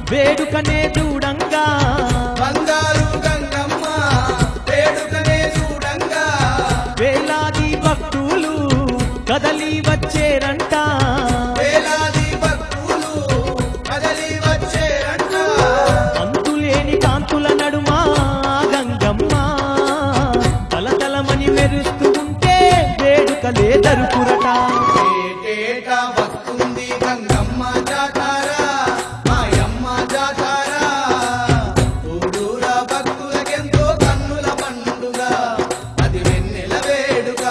వేడుకనే చూడంగా బంగారు గంగమ్మ వేడుకనే చూడంగా వేలాది భక్తులు కదలి వచ్చేరంట వేలాది భక్తులు కదలి వచ్చేరంట అంతులేని కాంతుల నడుమ గంగమ్మ తలతలమని మెరుస్తూ ఉంటే వేడుకలే దరుకురట ఏటేటా వస్తుంది గంగమ్మ జాతారా మాయమ్మ జాతారా ఊరూరా భక్తులకెంతో కన్నుల పండుగ అది వెన్నెల వేడుక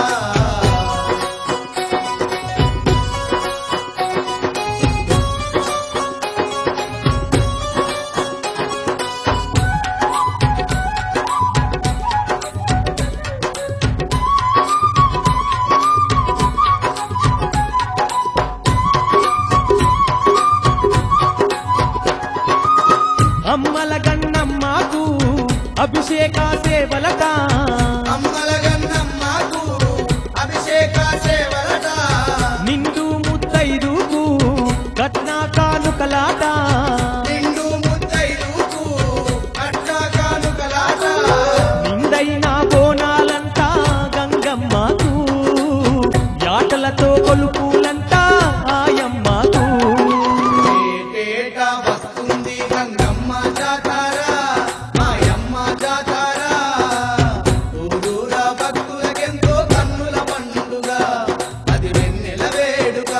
అమ్మల గన్నమ్మకు అభిషేక సేవలట అమ్మల గన్నమ్మకు అభిషేక సేవలట నిండు ముత్తైదుకు కట్న కానుకలాట నిండు ముత్తైదుకు అట్ట కానుకలాట నిండైన బోనాలంట గంగమ్మకు యాటలతో కొలుపులంట ఆయమ్మకు ఏటేటా వస్తుంది గంగమ్మ జాతారా మాయమ్మ జాతారా ఊరూరా భక్తులకెంతో కన్నుల పండుగ అది వెన్నెల వేడుక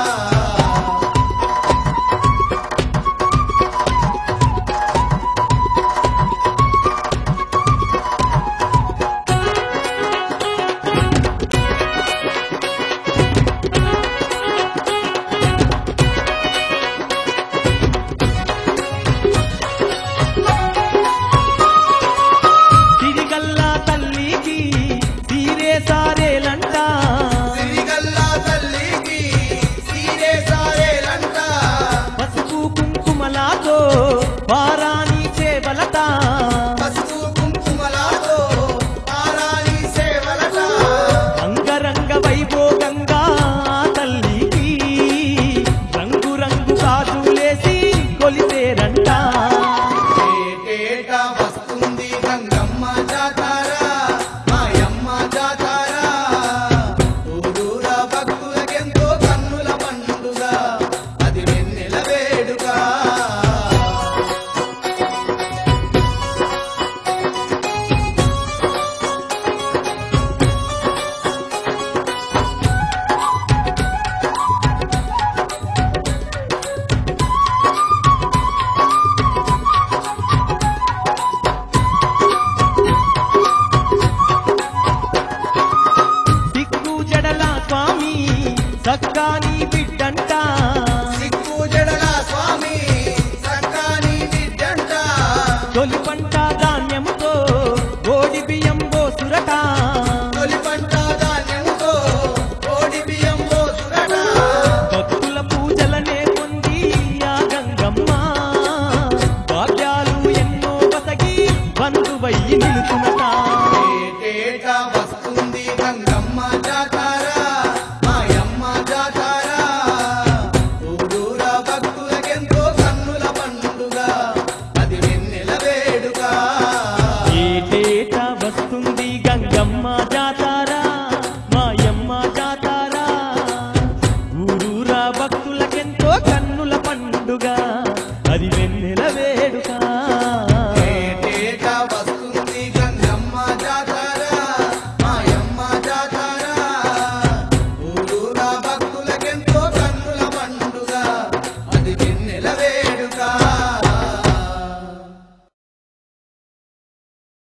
తిరిగల్లా తల్లికి తీరే సారేలంట సిరిగల్లా తల్లికి సీరే సారేలంట పసుపు కుంకుమలాతో వారాని సేవలట పసుపు కుంకుమలాతో ఆరాని సేవలట అంగరంగ వైభోగంగా తల్లికి రంగు రంగు గాజులేసి కొలిసేరంట ఏటేటా వస్తుంది గంగమ్మ జాతారా మాయమ్మ జాతారా ఊరూరా భక్తులకెంతో కన్నుల పండుగ అది వెన్నెల వేడుక దిక్కు జడల స్వామి సక్కాని బిడ్డంట సిక్కు జడల స్వామి సక్కాని బిడ్డంట తొలి పంట